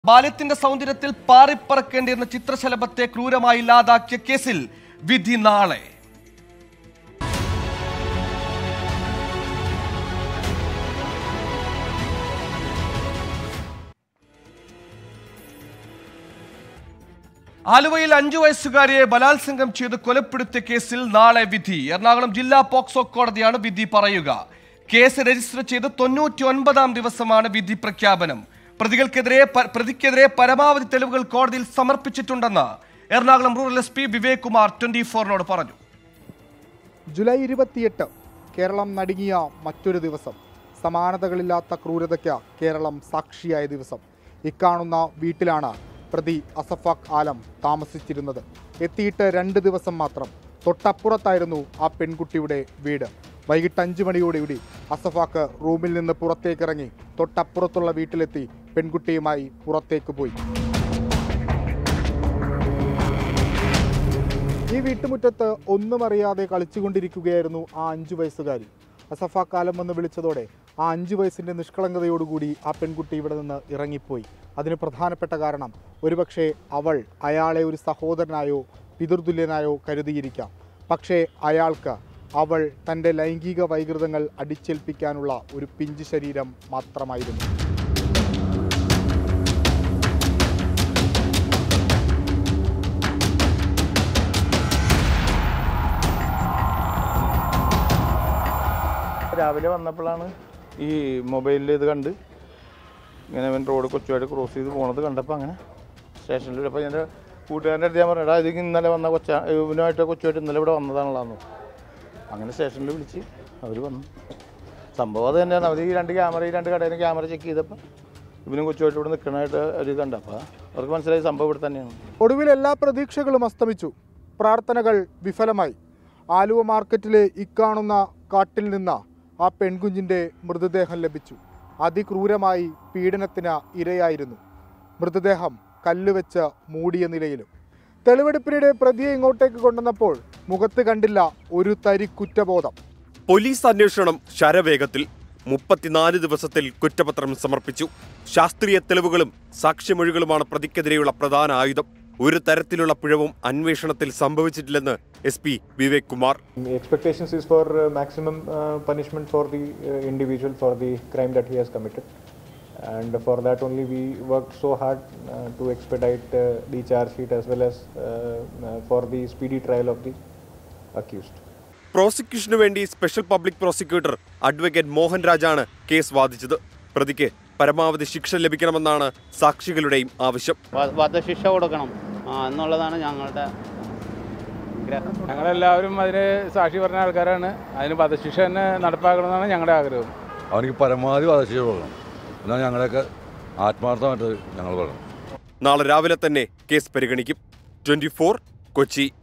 ബാല്യത്തിന്റെ സൗന്ദര്യത്തിൽ പാറിപ്പറക്കേണ്ടിയിരുന്ന ചിത്രശലഭത്തെ ക്രൂരമായി ഇല്ലാതാക്കിയ കേസിൽ വിധി നാളെ ആലുവയിൽ അഞ്ചു വയസ്സുകാരിയെ ബലാത്സംഗം ചെയ്ത് കൊലപ്പെടുത്തിയ കേസിൽ നാളെ വിധി എറണാകുളം ജില്ലാ പോക്സോ കോടതിയാണ് വിധി പറയുക കേസ് രജിസ്റ്റർ ചെയ്ത് തൊണ്ണൂറ്റി ഒൻപതാം ദിവസമാണ് വിധി പ്രഖ്യാപനം പ്രതികൾക്കെതിരെ പ- പ്രതിക്കെതിരെ പരമാവധി തെളിവുകൾ കോടതിയിൽ സമർപ്പിച്ചിട്ടുണ്ടെന്ന് Ernakulam rural S P Vivek Kumar twenty ഫോറിനോട് പറഞ്ഞു ജൂലൈ ഇരുപത്തിയെട്ട് കേരളം നടുങ്ങിയ മറ്റൊരു ദിവസം സമാനതകളില്ലാത്ത ക്രൂരതയ്ക്ക് കേരളം സാക്ഷിയായ ദിവസം ഇക്കാണുന്ന വീട്ടിലാണ് പ്രതി അസഫാഖ് ആലം താമസിച്ചിരുന്നത് എത്തിയിട്ട് രണ്ട് ദിവസം മാത്രം തൊട്ടപ്പുറത്തായിരുന്നു ആ പെൺകുട്ടിയുടെ വീട് വൈകിട്ട് അഞ്ച് മണിയോടുകൂടി അസഫാക്ക് റൂമിൽ നിന്ന് പുറത്തേക്കിറങ്ങി തൊട്ടപ്പുറത്തുള്ള വീട്ടിലെത്തി പെൺകുട്ടിയുമായി പുറത്തേക്ക് പോയി ഈ വീട്ടുമുറ്റത്ത് ഒന്നും അറിയാതെ കളിച്ചുകൊണ്ടിരിക്കുകയായിരുന്നു ആ അഞ്ചു വയസ്സുകാരി അസഫ കാലം വന്ന് വിളിച്ചതോടെ ആ അഞ്ചു വയസ്സിൻ്റെ നിഷ്കളങ്കതയോടുകൂടി ആ പെൺകുട്ടി ഇവിടെ നിന്ന് ഇറങ്ങിപ്പോയി അതിന് പ്രധാനപ്പെട്ട കാരണം ഒരുപക്ഷെ അവൾ അയാളെ ഒരു സഹോദരനായോ പിതൃതുല്യനായോ കരുതിയിരിക്കാം പക്ഷേ അയാൾക്ക് അവൾ തൻ്റെ ലൈംഗിക വൈകൃതങ്ങൾ അടിച്ചേൽപ്പിക്കാനുള്ള ഒരു പിഞ്ചു ശരീരം മാത്രമായിരുന്നു രാവിലെ വന്നപ്പോഴാണ് ഈ മൊബൈലിൽ ഇത് കണ്ട് ഇങ്ങനെ ഇവൻ റോഡ് കൊച്ചുമായിട്ട് ക്രോസ് ചെയ്ത് പോണത് കണ്ടപ്പോൾ അങ്ങനെ സ്റ്റേഷനിൽ അപ്പോൾ എൻ്റെ കൂട്ടുകാരൻ്റെ അടുത്ത് ഞാൻ പറഞ്ഞു എടാ ഇത് ഇന്നലെ വന്ന കൊച്ച ഇവനുമായിട്ട് കൊച്ചുമായിട്ട് ഇന്നലെ ഇവിടെ വന്നതാണല്ലോ അങ്ങനെ സ്റ്റേഷനിൽ വിളിച്ച് അവർ വന്നു സംഭവം അത് തന്നെയാണ് അവർ ഈ രണ്ട് ക്യാമറ ഈ രണ്ട് കടയിൽ ക്യാമറ ചെക്ക് ചെയ്തപ്പോൾ ഇവനും കൊച്ചുമായിട്ട് ഇവിടെ നിൽക്കണമായിട്ട് അവർ കണ്ട അപ്പോൾ അവർക്ക് മനസ്സിലായി സംഭവം ഇവിടെ തന്നെയാണ് ഒടുവിൽ എല്ലാ പ്രതീക്ഷകളും അസ്തമിച്ചു പ്രാർത്ഥനകൾ വിഫലമായി ആലുവ മാർക്കറ്റിലെ ഇക്കാണുന്ന കാട്ടിൽ നിന്ന് ആ പെൺകുഞ്ഞിൻ്റെ മൃതദേഹം ലഭിച്ചു അതിക്രൂരമായി പീഡനത്തിന് ഇരയായിരുന്നു മൃതദേഹം കല്ലുവെച്ച് മൂടിയ നിലയിലും തെളിവെടുപ്പിനിടെ പ്രതിയെ ഇങ്ങോട്ടേക്ക് കൊണ്ടുവന്നപ്പോൾ മുഖത്ത് കണ്ടില്ല ഒരു തരി കുറ്റബോധം പോലീസ് അന്വേഷണം ശരവേഗത്തിൽ മുപ്പത്തിനാല് ദിവസത്തിൽ കുറ്റപത്രം സമർപ്പിച്ചു ശാസ്ത്രീയ തെളിവുകളും സാക്ഷ്യമൊഴികളുമാണ് പ്രതിക്കെതിരെയുള്ള പ്രധാന ആയുധം ഒരു തരത്തിലുള്ള പിഴവും അന്വേഷണത്തിൽ സംഭവിച്ചിട്ടില്ലെന്ന് S P Vivek Kumar The expectations is for uh, maximum uh, punishment for the uh, individual for the crime that he has committed. And for that only we worked so hard uh, to expedite uh, the charge sheet as well as uh, uh, for the speedy trial of the accused. പ്രോസിക്യൂഷനു വേണ്ടി special public prosecutor advocate Mohan രാജാണ് case വാദിച്ചത് പ്രതിക്ക് പരമാവധി ശിക്ഷ ലഭിക്കണമെന്നാണ് സാക്ഷികളുടെയും ആവശ്യം വ- വധശിക്ഷ കൊടുക്കണം ആ, എന്നുള്ളതാണ് ഞങ്ങളുടെ ആഗ്രഹം ഞങ്ങളെല്ലാവരും അതിന് സാക്ഷി പറഞ്ഞ ആൾക്കാരാണ് അതിന് വധശിക്ഷ തന്നെ നടപ്പാക്കണമെന്നാണ് ഞങ്ങളുടെ ആഗ്രഹം അവനിക്ക് പരമാവധി വധശിക്ഷ കൊടുക്കണം എന്നാണ് ഞങ്ങളെയൊക്കെ ആത്മാർത്ഥമായിട്ട് ഞങ്ങൾ പറയണം നാളെ രാവിലെ തന്നെ കേസ് പരിഗണിക്കും ട്വന്റി കൊച്ചി